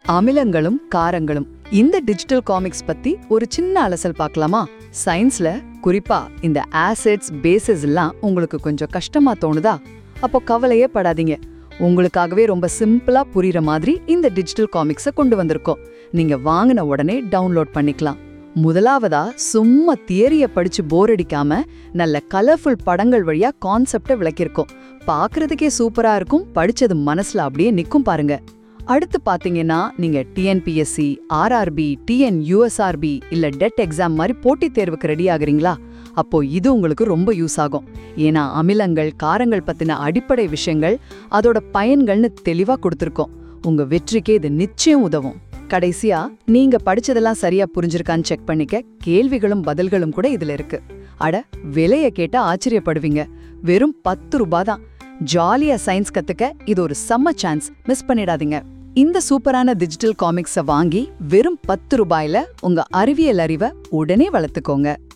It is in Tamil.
அமிலங்களும் காரங்களும் இந்த டிஜிட்டல் காமிக்ஸ் பத்தி ஒரு சின்ன அலசல் பார்க்கலாமா சயின்ஸ்ல குறிப்பா இந்த ஆசிட்ஸ் பேசஸ் எல்லாம் உங்களுக்கு கொஞ்சம் கஷ்டமா தோணுதா அப்போ கவலையே படாதீங்க உங்களுக்காகவே ரொம்ப சிம்பிளா புரியுற மாதிரி இந்த டிஜிட்டல் காமிக்ஸை கொண்டு வந்திருக்கோம் நீங்க வாங்கின உடனே டவுன்லோட் பண்ணிக்கலாம் முதலாவதா சும்மா தியரிய படிச்சு போர் அடிக்காம நல்ல கலர்ஃபுல் படங்கள் வழியா கான்செப்டை விளக்கியிருக்கோம் பார்க்கறதுக்கே சூப்பரா இருக்கும் படிச்சது மனசுல அப்படியே நிக்கும் பாருங்க அடுத்து பாத்தீங்கன்னா நீங்க டிஎன்பிஎஸ்சி ஆர்ஆர்பி டிஎன் யூஎஸ்ஆர்பி இல்ல டெட் எக்ஸாம் மாதிரி போட்டித் தேர்வுக்கு ரெடி ஆகுறீங்களா அப்போ இது உங்களுக்கு ரொம்ப யூஸ் ஆகும் ஏன்னா அமிலங்கள் காரங்கள் பத்தின அடிப்படை விஷயங்கள் அதோட பயன்கள்னு தெளிவா கொடுத்துருக்கோம் உங்க வெற்றிக்கே இது நிச்சயம் உதவும் கடைசியா நீங்க படிச்சதெல்லாம் சரியா புரிஞ்சிருக்கான்னு செக் பண்ணிக்க கேள்விகளும் பதில்களும் கூட இதுல இருக்கு அட விலைய கேட்டா ஆச்சரியப்படுவீங்க வெறும் பத்து ரூபாய் தான் ஜாலியா சயின்ஸ் கத்துக்க இது ஒரு செம்ம சான்ஸ் மிஸ் பண்ணிடாதீங்க இந்த சூப்பரான டிஜிட்டல் காமிக்ஸை வாங்கி வெறும் பத்து ரூபாயில உங்க அறிவியல் அறிவை உடனே வளர்த்துக்கோங்க